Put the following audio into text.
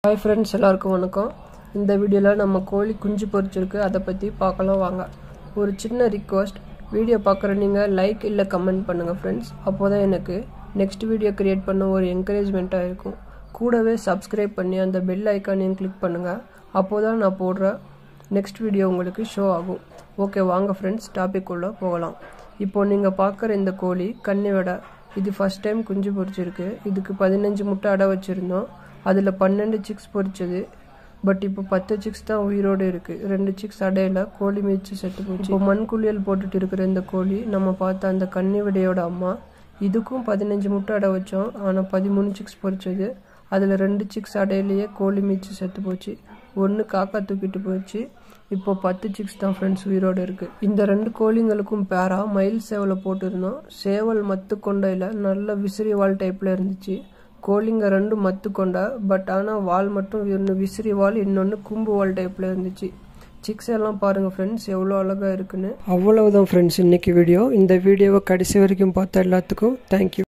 hi friends எல்லாருக்கும் வணக்கம் இந்த வீடியோவில் நம்ம கோழி குஞ்சு பொரிச்சிருக்கு அதை பற்றி பார்க்கலாம் வாங்க ஒரு சின்ன ரிக்வஸ்ட் வீடியோ பார்க்குற நீங்கள் லைக் இல்லை கமெண்ட் பண்ணுங்கள் ஃப்ரெண்ட்ஸ் அப்போ தான் எனக்கு நெக்ஸ்ட் வீடியோ க்ரியேட் பண்ண ஒரு என்கரேஜ்மெண்ட்டாக இருக்கும் கூடவே சப்ஸ்கிரைப் பண்ணி அந்த பெல் ஐக்கானையும் கிளிக் பண்ணுங்கள் அப்போ தான் நான் போடுற நெக்ஸ்ட் வீடியோ உங்களுக்கு ஷோ ஆகும் ஓகே வாங்க ஃப்ரெண்ட்ஸ் டாபிக் உள்ள போகலாம் இப்போ நீங்கள் பார்க்குற இந்த கோழி கன்னி வடை இது ஃபஸ்ட் டைம் குஞ்சு பொரிச்சிருக்கு இதுக்கு பதினஞ்சு முட்டை அடை வச்சுருந்தோம் அதில் பன்னெண்டு சிக்ஸ் பொரிச்சது பட் இப்போ பத்து சிக்ஸ் தான் உயிரோடு இருக்குது ரெண்டு சிக்ஸ் அடையில கோழி மிதிச்சு செத்து போச்சு இப்போ மண் குளியல் போட்டுட்டு இருக்கிற இந்த கோழி நம்ம பார்த்த அந்த கன்னி விடையோட அம்மா இதுக்கும் பதினஞ்சு முட்டை அடை வச்சோம் ஆனால் பதிமூணு சிக்ஸ் பொரிச்சது அதில் ரெண்டு சிக்ஸ் அடையிலேயே கோழி மிதிச்சு செத்து போச்சு ஒன்று காக்கா தூக்கிட்டு போச்சு இப்போ பத்து சிக்ஸ் தான் ஃப்ரெண்ட்ஸ் உயிரோடு இருக்குது இந்த ரெண்டு கோழிங்களுக்கும் பேரா மயில் சேவலை போட்டிருந்தோம் சேவல் மத்து கொண்டையில் நல்ல விசிறி வால் டைப்பில் இருந்துச்சு கோழிங்க ரெண்டும் மத்து கொண்டா பட் ஆனால் வால் மட்டும் ஒன்று விசிறி வால் இன்னொன்று கும்பு வால் டைப்பில் இருந்துச்சு சிக்ஸ் எல்லாம் பாருங்கள் ஃப்ரெண்ட்ஸ் எவ்வளோ அழகாக இருக்குன்னு அவ்வளவுதான் ஃப்ரெண்ட்ஸ் இன்னைக்கு வீடியோ இந்த வீடியோவை கடைசி வரைக்கும் பார்த்த எல்லாத்துக்கும் தேங்க்யூ